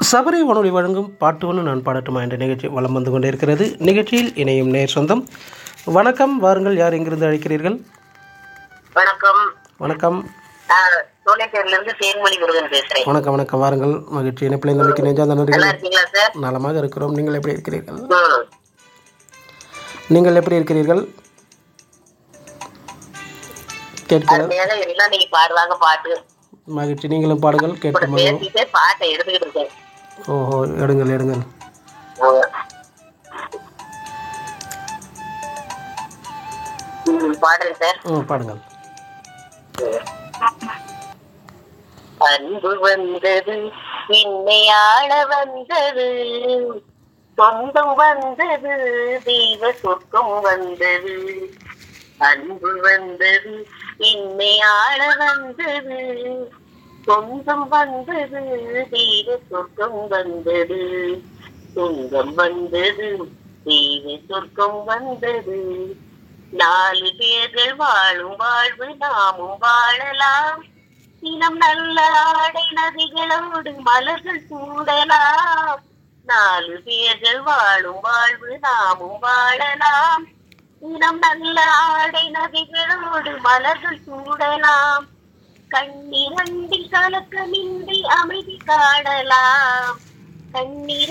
சபரி வானொலி வழங்கும் பாட்டு ஒன்று நான் பாடட்டுமா என்ற நிகழ்ச்சி வலம் வந்து கொண்டே இருக்கிறது நிகழ்ச்சியில் இணையும் நேர் சொந்தம் வணக்கம் வாருங்கள் யார் எங்கிருந்து அழைக்கிறீர்கள் வணக்கம் வணக்கம் நான் சோழேஸ்வரில இருந்து தேன்மொழி முருகன் பேசுறேன் வணக்கம் வணக்கம் வாருங்கள் மகிழ்ச்சி இணைப்பில் இந்த மிக்க நெஞ்சாந்த நல்லா நன்றிகள் இருக்கீங்களா சார் நலமாக இருக்கிறோம் நீங்கள் எப்படி இருக்கிறீர்கள் ம். நீங்கள் எப்படி இருக்கிறீர்கள் கேட்கிற அருமையாக எல்லாம் நீங்க பாடுவாங்க பாட்டு மகிழ்ச்சி நீங்களும் பாடுங்கள் கூட கேட்க மகிழ்வு. பேசிட்டே பாட்டை எடுத்துக்கிட்டு இருக்கேன் ஓஹோ எடுங்கள் எடுங்கள் ம், பாடுறேன் சார் ம் பாடுங்கள் அன்பு வந்தது என்னை ஆள வந்தது சொந்தம் வந்தது தெய்வ சொர்க்கம் வந்தது அன்பு வந்தது என்னை ஆள வந்தது சொந்தம் வந்தது தெய்வ சொர்க்கம் வந்தது சொந்தம் வந்தது தெய்வ சொர்க்கம் வந்தது நாலு பேர்கள் வாழும் வாழ்வு நாமும் வாழலாம் தினம் நல்ல ஆடை நதிகளோடு மலர்கள் சூடலாம் நாலு பேர்கள் வாழும் வாழ்வு நாமும் வாழலாம் தினம் நல்ல ஆடை நதிகளோடு மலர்கள் சூடலாம் கண்ணிரண்டில் கலக்கமின்றி அமைதி காணலாம் கண்ணீர்